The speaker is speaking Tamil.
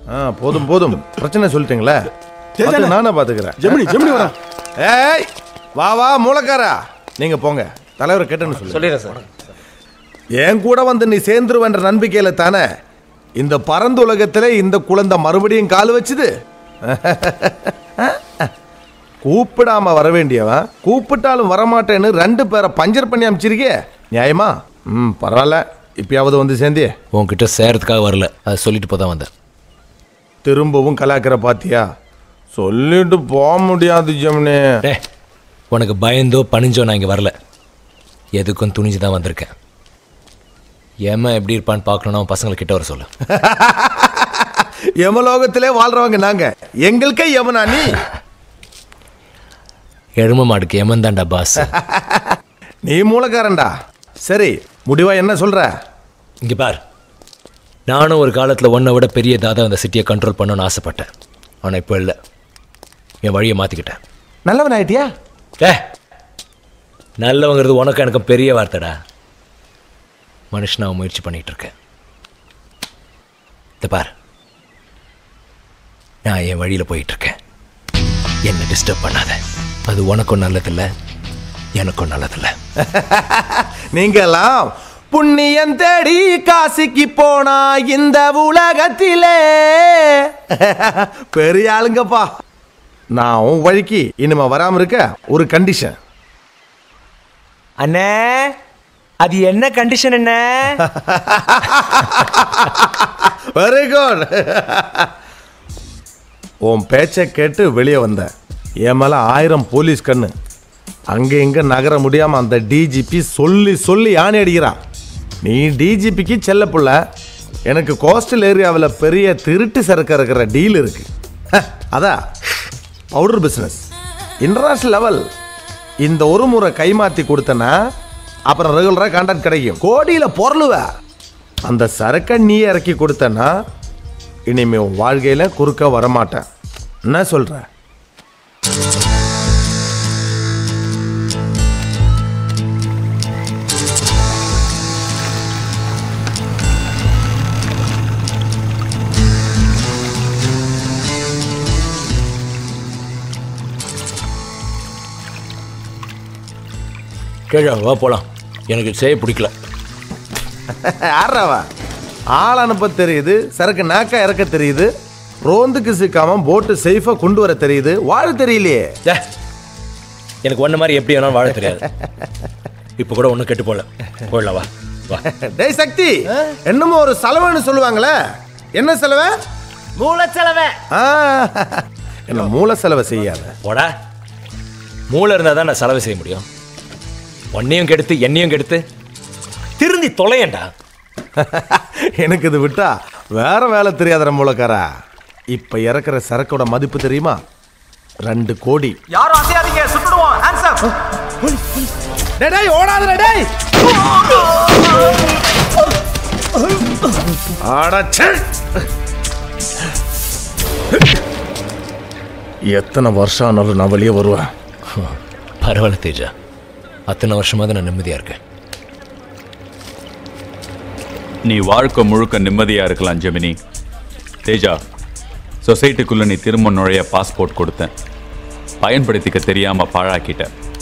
ஆ போதும் போதும் பிரச்சனை சொல்லிட்டீங்களே அது நானே பாத்துக்கிறேன் ஜெமினி ஜெமினி வரா ஏய் வா வா மூலக்காரா நீங்க போங்க தலைவர் கேட்டேன்னு சொல்லு சொல்லிடுறேன் சார் என் கூட வந்து நீ சேர்ந்துருவன்ற நம்பிக்கையில தானே இந்த பரந்த உலகத்துல இந்த குழந்தை மறுபடியும் கால் வச்சுது கூப்பிடாம வர வேண்டியவன் கூப்பிட்டாலும் வரமாட்டேன்னு ரெண்டு பேரை பஞ்சர் பண்ணி அமைச்சிருக்கே நியாயமா ம் பரவாயில்ல இப்பயாவது வந்து சேர்ந்தே உன்கிட்ட சேரத்துக்காக வரல அதை சொல்லிட்டு போதான் வந்தேன் திரும்பவும் கலாக்கிற பாத்தியா சொல்லிட்டு போக முடியாது ஜெமினி டே உனக்கு பயந்தோ பணிஞ்சோ நான் இங்கே வரல எதுக்கும் துணிஞ்சு தான் வந்திருக்கேன் ஏமா எப்படி இருப்பான்னு பார்க்கணும்னா உன் பசங்களை கிட்ட வர சொல்லு யமலோகத்திலே வாழ்றவங்க நாங்க எங்களுக்கே யமனா நீ எரும மாடுக்கு எமன் தான்டா பாஸ் நீ மூலக்காரன்டா சரி முடிவா என்ன சொல்ற இங்கே பார் நானும் ஒரு காலத்தில் ஒன்றை விட பெரிய தாதா அந்த சிட்டியை கண்ட்ரோல் பண்ணணும்னு ஆசைப்பட்டேன் ஆனால் இப்போ இல்லை என் வழியை மாற்றிக்கிட்டேன் நல்லவன் ஆயிட்டியா ஏ நல்லவங்கிறது உனக்கு எனக்கு பெரிய வார்த்தைடா மனுஷனாக முயற்சி பண்ணிகிட்டு இருக்கேன் இந்த பார் நான் என் வழியில் போயிட்டுருக்கேன் என்னை டிஸ்டர்ப் பண்ணாத அது உனக்கும் நல்லதில்லை எனக்கும் நல்லதில்லை நீங்கெல்லாம் புண்ணியம் தேடி காசிக்கு போனா இந்த உலகத்திலே பெரிய ஆளுங்கப்பா நான் உன் வழிக்கு இனிமே வராம இருக்க ஒரு கண்டிஷன் அண்ணே அது என்ன கண்டிஷன் என்ன வெரி குட் உன் பேச்சை கேட்டு வெளியே வந்த என் மேல ஆயிரம் போலீஸ் கண்ணு அங்க இங்க நகர முடியாம அந்த டிஜிபி சொல்லி சொல்லி ஆணி அடிக்கிறான் நீ டிஜிபிக்கு செல்ல புள்ள எனக்கு கோஸ்டல் ஏரியாவில் பெரிய திருட்டு சரக்கு இருக்கிற டீல் இருக்கு ஹ, அதான் பவுடர் பிஸ்னஸ் இன்டர்நேஷனல் லெவல் இந்த ஒரு முறை கைமாத்தி கொடுத்தனா அப்புறம் ரெகுலராக கான்டாக்ட் கிடைக்கும் கோடியில் பொருளுவ அந்த சரக்கை நீ இறக்கி கொடுத்தனா இனிமே உன் வாழ்க்கையில குறுக்க வரமாட்டேன் என்ன சொல்ற கேழா வா போகலாம் எனக்கு செய்ய பிடிக்கல யாராவா ஆள் அனுப்ப தெரியுது சரக்கு நாக்கா இறக்க தெரியுது ரோந்துக்கு சிக்காம போட்டு சேஃபா கொண்டு வர தெரியுது வாழ தெரியலையே ஏ எனக்கு ஒன்றை மாதிரி எப்படி வேணாலும் வாழ தெரியாது இப்போ கூட ஒன்றும் கெட்டு போகல போயிடலாம் வா வா டேய் சக்தி என்னமோ ஒரு செலவுன்னு சொல்லுவாங்களே என்ன செலவு மூலச்சலவை ஆ, என்ன மூல செலவை செய்யாத போடா மூளை இருந்தால் தான் நான் செலவு செய்ய முடியும் உன்னையும் கெடுத்து என்னையும் கெடுத்து திருந்தி தொலையேன்டா எனக்கு இது விட்டா வேற வேலை தெரியாத மூலக்காரா இப்ப இறக்குற சரக்கோட மதிப்பு தெரியுமா ரெண்டு கோடி யாரும் அசையாதீங்க சுட்டுடுவோம் ஹேண்ட்ஸ் அப் டேய், டேய் ஓடாதடா டேய் அடச்சே எத்தனை வருஷம் ஆனாலும் நான் வெளியே வருவேன் பரவாயில்ல தேஜா அத்தனை வருஷமாவது நான் நிம்மதியாக இருக்கேன் நீ வாழ்க்கை முழுக்க நிம்மதியா இருக்கலாம் ஜெமினி தேஜா சொசைட்டிக்குள்ள நீ திரும்ப நுழைய பாஸ்போர்ட் கொடுத்தேன் பயன்படுத்திக்க தெரியாம பாழாக்கிட்ட